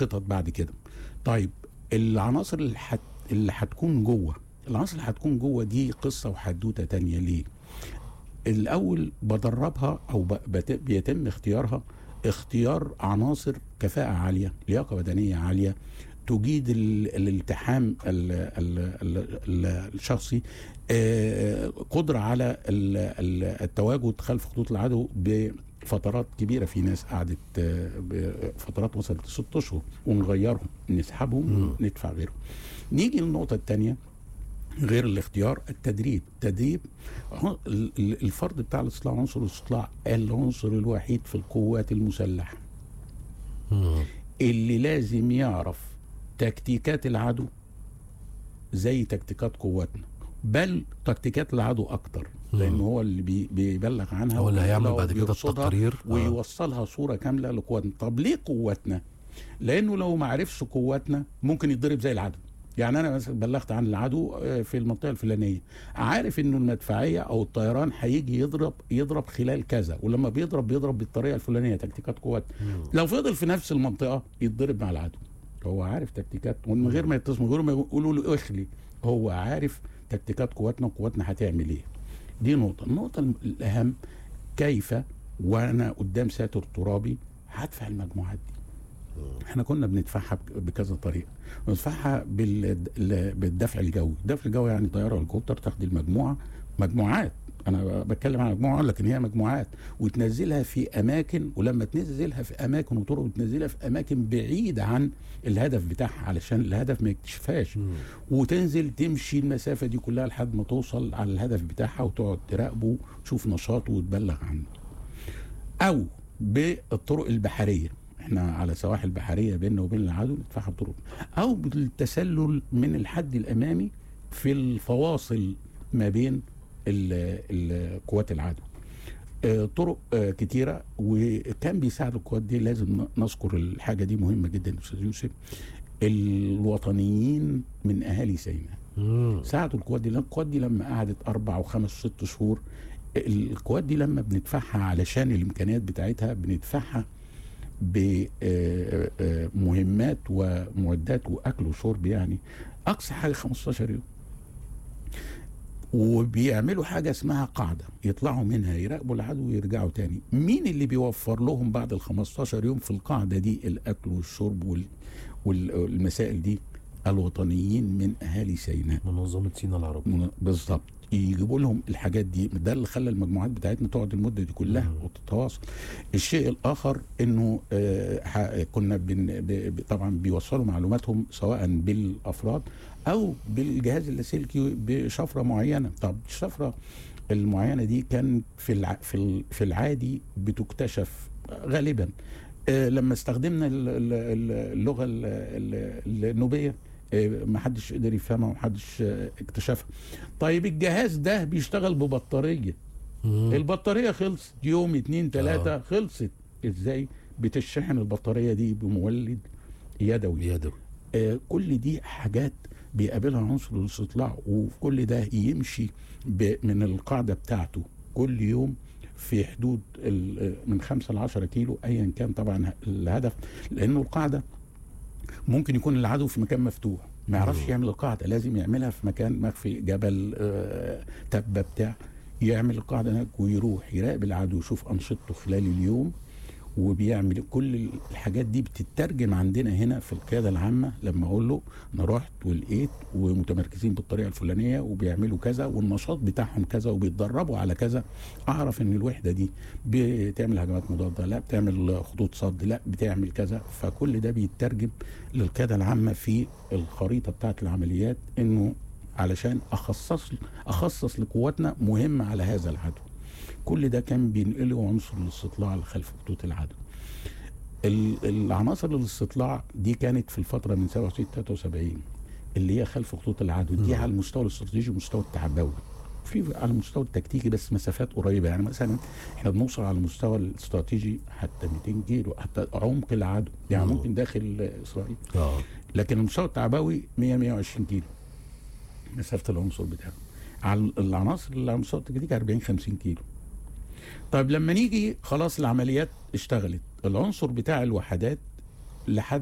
خطط بعد كده طيب العناصر اللي حت اللي هتكون جوه العناصر اللي هتكون جوه دي قصه وحدوته تانية ليه الاول بدربها او ب- بت- بيتم اختيارها اختيار عناصر كفاءه عاليه لياقه بدنيه عاليه تجيد ال- الالتحام ال- ال- ال- ال- الشخصي آه، قدره على ال- ال- التواجد خلف خطوط العدو بفترات كبيره في ناس قعدت آه، بفترات وصلت ست اشهر ونغيرهم نسحبهم ندفع غيرهم نيجي للنقطه الثانيه غير الاختيار التدريب التدريب ع- ال- ال- الفرد بتاع الاستطلاع عنصر الاستطلاع العنصر الوحيد في القوات المسلحه مم. اللي لازم يعرف تكتيكات العدو زي تكتيكات قواتنا بل تكتيكات العدو اكتر لان هو اللي بي بيبلغ عنها هو اللي هيعمل وبيبلغ بعد كده وبيرصدها التقرير آه. ويوصلها صوره كامله لقواتنا طب ليه قواتنا لانه لو ما عرفش قواتنا ممكن يتضرب زي العدو يعني انا مثلا بلغت عن العدو آه، في المنطقه الفلانيه عارف انه المدفعيه او الطيران هيجي يضرب يضرب خلال كذا ولما بيضرب بيضرب بالطريقه الفلانيه تكتيكات قوات لو فضل في نفس المنطقه يتضرب مع العدو هو عارف تكتيكات ومن غير ما يتصل من غير ما يقولوا له اخلي هو عارف تكتيكات قواتنا وقواتنا هتعمل ايه دي نقطه النقطه الاهم كيف وانا قدام ساتر ترابي هدفع المجموعات دي احنا كنا بندفعها بك- بكذا طريقه بندفعها بال- بالدفع الجوي الدفع الجوي يعني طياره هليكوبتر تاخد المجموعه مجموعات انا بتكلم عن مجموعه لكن هي مجموعات وتنزلها في اماكن ولما تنزلها في اماكن وطرق تنزلها في اماكن بعيده عن الهدف بتاعها علشان الهدف ما يكتشفهاش وتنزل تمشي المسافه دي كلها لحد ما توصل على الهدف بتاعها وتقعد تراقبه تشوف نشاطه وتبلغ عنه او بالطرق البحريه احنا على سواحل بحريه بيننا وبين العدو ندفعها بطرق او بالتسلل من الحد الامامي في الفواصل ما بين ال- ال- قوات العدو آه، طرق آه، كتيره وكان بيساعد القوات دي لازم ن- نذكر الحاجه دي مهمه جدا يا استاذ يوسف الوطنيين من اهالي سيناء مم. ساعدوا القوات دي لان القوات دي لما قعدت اربع وخمس وست شهور القوات دي لما بندفعها علشان الامكانيات بتاعتها بندفعها بمهمات ومعدات واكل وشرب يعني اقصى حاجه 15 يوم وبيعملوا حاجه اسمها قاعده يطلعوا منها يراقبوا العدو ويرجعوا تاني مين اللي بيوفر لهم بعد ال 15 يوم في القاعده دي الاكل والشرب وال والمسائل دي الوطنيين من اهالي سيناء منظمه سينا العربيه من- بالظبط يجيبوا لهم الحاجات دي ده اللي خلى المجموعات بتاعتنا تقعد المده دي كلها مم. وتتواصل الشيء الاخر انه آه ح- كنا بن ب- ب- طبعا بيوصلوا معلوماتهم سواء بالافراد او بالجهاز اللاسلكي بشفره معينه طب الشفره المعينه دي كان في الع... في ال- في العادي بتكتشف غالبا آه، لما استخدمنا ال- ال- ال- اللغه ال- ال- النوبيه آه، ما حدش قدر يفهمها وما حدش آه، اكتشفها طيب الجهاز ده بيشتغل ببطاريه مم. البطاريه خلصت يوم اتنين تلاته آه. خلصت ازاي بتشحن البطاريه دي بمولد يدوي يدوي آه، كل دي حاجات بيقابلها عنصر الاستطلاع وكل ده يمشي ب- من القاعده بتاعته كل يوم في حدود ال- من 5 ل 10 كيلو ايا كان طبعا الهدف لانه القاعده ممكن يكون العدو في مكان مفتوح ما يعرفش يعمل القاعده لازم يعملها في مكان مخفي جبل آه، تبه بتاع يعمل القاعده هناك ويروح يراقب العدو يشوف انشطته خلال اليوم وبيعمل كل الحاجات دي بتترجم عندنا هنا في القياده العامه لما اقول له انا رحت ولقيت ومتمركزين بالطريقه الفلانيه وبيعملوا كذا والنشاط بتاعهم كذا وبيتدربوا على كذا اعرف ان الوحده دي بتعمل هجمات مضاده لا بتعمل خطوط صد لا بتعمل كذا فكل ده بيترجم للقياده العامه في الخريطه بتاعت العمليات انه علشان اخصص اخصص لقواتنا مهمه على هذا العدو كل ده كان بينقله عنصر الاستطلاع لخلف خطوط العدو ال- العناصر الاستطلاع دي كانت في الفتره من 67 73 اللي هي خلف خطوط العدو دي على المستوى الاستراتيجي والمستوى التعبوي في على المستوى التكتيكي بس مسافات قريبه يعني مثلا احنا بنوصل على المستوى الاستراتيجي حتى 200 كيلو حتى عمق العدو يعني مم. ممكن داخل اسرائيل اه لكن المستوى التعبوي 100 120 كيلو مسافه العنصر بتاعه على العناصر اللي على المستوى التكتيكي 40 50 كيلو طيب لما نيجي خلاص العمليات اشتغلت العنصر بتاع الوحدات لحد